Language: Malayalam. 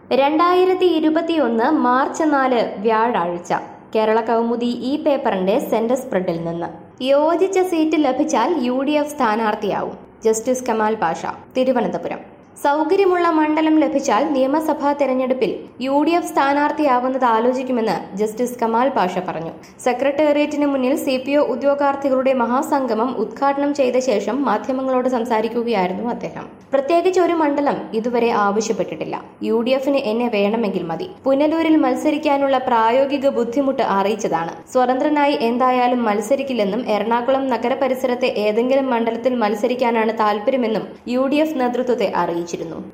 രണ്ടായിരത്തി ഇരുപത്തിയൊന്ന് മാർച്ച് നാല് വ്യാഴാഴ്ച കേരള കൗമുദി ഈ പേപ്പറിന്റെ സെന്റർ സ്പ്രെഡിൽ നിന്ന് യോജിച്ച സീറ്റ് ലഭിച്ചാൽ യു ഡി എഫ് സ്ഥാനാർത്ഥിയാവും ജസ്റ്റിസ് കമാൽ പാഷ തിരുവനന്തപുരം സൗകര്യമുള്ള മണ്ഡലം ലഭിച്ചാൽ നിയമസഭാ തെരഞ്ഞെടുപ്പിൽ യു ഡി എഫ് സ്ഥാനാർത്ഥിയാവുന്നത് ആലോചിക്കുമെന്ന് ജസ്റ്റിസ് കമാൽ പാഷ പറഞ്ഞു സെക്രട്ടേറിയറ്റിന് മുന്നിൽ സി പി ഒ ഉദ്യോഗാർത്ഥികളുടെ മഹാസംഗമം ഉദ്ഘാടനം ചെയ്ത ശേഷം മാധ്യമങ്ങളോട് സംസാരിക്കുകയായിരുന്നു അദ്ദേഹം പ്രത്യേകിച്ച് ഒരു മണ്ഡലം ഇതുവരെ ആവശ്യപ്പെട്ടിട്ടില്ല യു ഡി എഫിന് എന്നെ വേണമെങ്കിൽ മതി പുനലൂരിൽ മത്സരിക്കാനുള്ള പ്രായോഗിക ബുദ്ധിമുട്ട് അറിയിച്ചതാണ് സ്വതന്ത്രനായി എന്തായാലും മത്സരിക്കില്ലെന്നും എറണാകുളം നഗരപരിസരത്തെ ഏതെങ്കിലും മണ്ഡലത്തിൽ മത്സരിക്കാനാണ് താൽപര്യമെന്നും യു ഡി എഫ് നേതൃത്വത്തെ അറിയിച്ചിരുന്നു